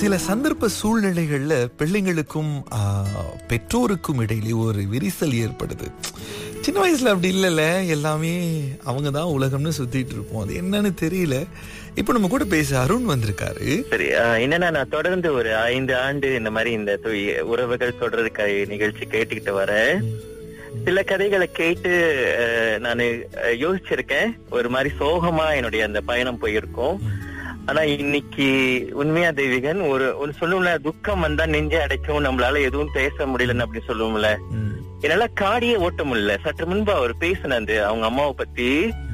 சில சந்தர்ப்ப சூழ்நிலைகள்ல பிள்ளைங்களுக்கும் ஆ, பெற்றோருக்கும் இடையிலே ஒரு விரிசல் ஏற்படுது சின்ன வயசுல அப்படி இல்லைல்ல எல்லாமே அவங்க தான் உலகம்னு சுத்திட்டு இருப்போம் அது என்னன்னு தெரியல இப்ப நம்ம கூட பேச அருண் வந்திருக்காரு சரி ஆஹ் என்னன்னா நான் தொடர்ந்து ஒரு ஐந்து ஆண்டு இந்த மாதிரி இந்த தொய்- உறவுகள் தொடர்றது க- நிகழ்ச்சி கேட்டுக்கிட்டு வரேன் சில கதைகளை கேட்டு நான் யோசிச்சிருக்கேன் ஒரு மாதிரி சோகமா என்னுடைய அந்த பயணம் போயிருக்கும் ஆனா இன்னைக்கு உண்மையா தெய்வீகன் ஒரு ஒரு சொல்லுவோம்ல துக்கம் வந்தா நெஞ்சே அடைக்கும் நம்மளால எதுவும் பேச முடியலன்னு அப்படி சொல்லுவோம்ல ம், என்னால காடியே ஓட்ட முடியல சற்று முன்பு அவர் பேசின அந்த அவங்க அம்மாவை பத்தி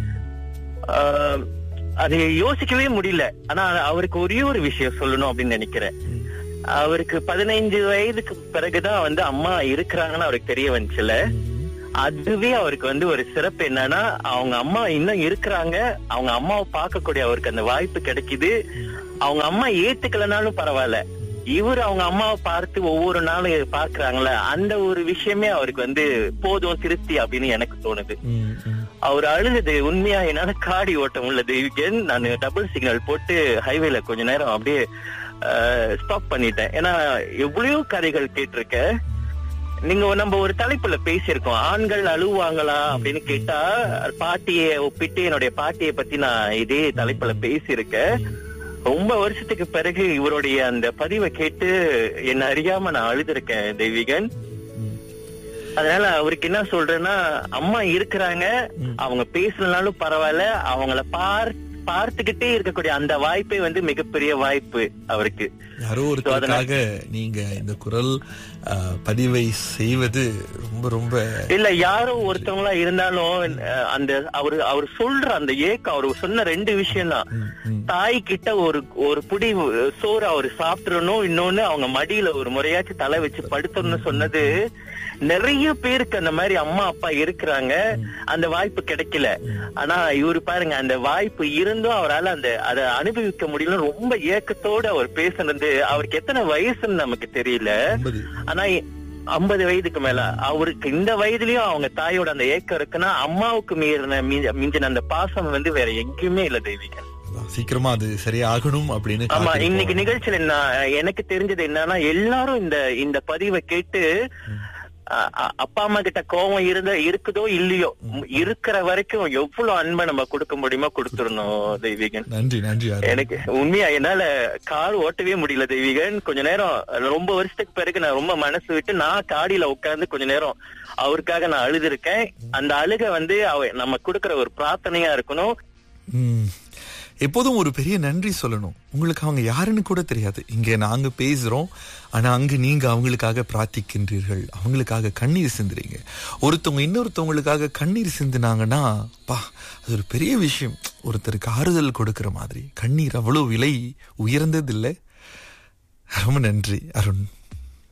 ஆஹ், அதை யோசிக்கவே முடியல ஆனா அவருக்கு ஒரே ஒரு விஷயம் சொல்லணும் அப்படின்னு நினைக்கிறேன் ம், அவருக்கு பதினைஞ்சு வயதுக்கு பிறகுதான் வந்து அம்மா இருக்கிறாங்கன்னு அவருக்கு தெரிய வந்துச்சுல அதுவே அவருக்கு வந்து ஒரு சிறப்பு என்னன்னா அவங்க அம்மா இன்னும் இருக்கிறாங்க அவங்க அம்மாவை பார்க்கக்கூடிய அவருக்கு அந்த வாய்ப்பு கிடைக்குது அவங்க அம்மா ஏத்துக்கலனாலும் பரவாயில்ல இவர் அவங்க அம்மாவை பார்த்து ஒவ்வொரு நாளும் பார்க்கறாங்களே அந்த ஒரு விஷயமே அவருக்கு வந்து போதும் திருப்தி அப்படின்னு எனக்கு தோணுது ம், ம். அவர் அழுது உண்மையா என்னால காடி ஓட்ட முடியல தெய்வீகன் நான் டபுள் சிக்னல் போட்டு ஹைவேல கொஞ்ச நேரம் அப்படியே ஸ்டாப் பண்ணிட்டேன் ஏன்னா எவ்வளவோ கதைகள் கேட்டிருக்கேன் நீங்க நம்ம ஒரு தலைப்புல பேசியிருக்கோம் ஆண்கள் அழுவாங்களா அப்படின்னு கேட்டா பாட்டியை ஒப்பிட்டு என்னுடைய பாட்டியை பத்தி நான் இதே தலைப்புல பேசியிருக்கேன் ரொம்ப வருஷத்துக்கு பிறகு இவருடைய அந்த பதிவை கேட்டு என்ன அறியாம நான் அழுதுருக்கேன் தெய்வீகன் ம். அதனால அவருக்கு என்ன சொல்றேன்னா அம்மா இருக்கிறாங்க ம். அவங்க பேசலனாலும் பரவாயில்ல அவங்கள பார் பார்த்துக்கிட்டே இருக்கக்கூடிய அந்த வாய்ப்பே வந்து மிகப்பெரிய வாய்ப்பு அவருக்கு யாரோ ஒருத்தருக்காக நீங்க இந்த குரல் ஆ, பதிவை செய்வது ரொம்ப ரொம்ப இல்ல யாரோ ஒருத்தவங்களா இருந்தாலும் அஹ், அந்த அவரு அவர் சொல்ற அந்த ஏக்கம் அவர் சொன்ன ரெண்டு விஷயம் தான் ம், ம். தாய் கிட்ட ஒரு ஒரு புடி சோறு அவர் சாப்பிட்டுறணும் இன்னொன்னு அவங்க மடியில ஒரு முறையாச்சும் தலை வச்சு படுத்தணும்னு சொன்னது நிறைய பேருக்கு அந்த மாதிரி அம்மா அப்பா இருக்கிறாங்க அந்த வாய்ப்பு கிடைக்கல ஆனா இவரு பாருங்க அந்த வாய்ப்பு இருந்தும் அவரால அந்த அதை அனுபவிக்க முடியல ரொம்ப ஏக்கத்தோட அவர் பேசுனது அவருக்கு எத்தனை வயசுன்னு நமக்கு தெரியல ஐம்பது. ஆனா ஐம்பது வயதுக்கு மேல அவருக்கு இந்த வயதுலயும் அவங்க தாயோட அந்த ஏக்கம் இருக்குன்னா அம்மாவுக்கு மீறின மீ- மிஞ்சின அந்த பாசம் வந்து வேற எங்கேயுமே இல்ல தெய்வீகன் அதான், சீக்கிரமா அது சரியாகணும் அப்படின்னு ஆமா காத்திருப்போம். இன்னைக்கு நிகழ்ச்சியில நான் எனக்கு தெரிஞ்சது என்னன்னா எல்லாரும் இந்த இந்த பதிவை கேட்டு அ- அ- அப்பா அம்மா கிட்ட கோவம் இருந்த இருக்குதோ இல்லையோ இருக்கிற வரைக்கும் எவ்வளவு அன்பை நம்ம கொடுக்க முடியுமோ கொடுத்துடணும் தெய்வீகன் நன்றி நன்றி அருண். எனக்கு உண்மையா என்னால கார் ஓட்டவே முடியல தெய்வீகன் கொஞ்ச நேரம் ரொம்ப வருஷத்துக்கு பிறகு நான் ரொம்ப மனசு விட்டு நான் காடியில உட்கார்ந்து கொஞ்ச நேரம் அவருக்காக நான் அழுதுருக்கேன் அந்த அழுக வந்து அவ நம்ம கொடுக்கிற ஒரு பிரார்த்தனையா இருக்கணும் ம். எப்போதும் ஒரு பெரிய நன்றி சொல்லணும் உங்களுக்கு அவங்க யாருன்னு கூட தெரியாது இங்க நாங்க பேசுறோம் ஆனா அங்க நீங்க அவங்களுக்காக பிரார்த்திக்கின்றீர்கள் அவங்களுக்காக கண்ணீர் சிந்துறீங்க ஒருத்தவங்க இன்னொருத்தவங்களுக்காக கண்ணீர் சிந்துனாங்கன்னா பா அது ஒரு பெரிய விஷயம் ஒருத்தருக்கு ஆறுதல் கொடுக்கிற மாதிரி கண்ணீர் அவ்வளவு விலை உயர்ந்தது இல்லை ரொம்ப நன்றி அருண்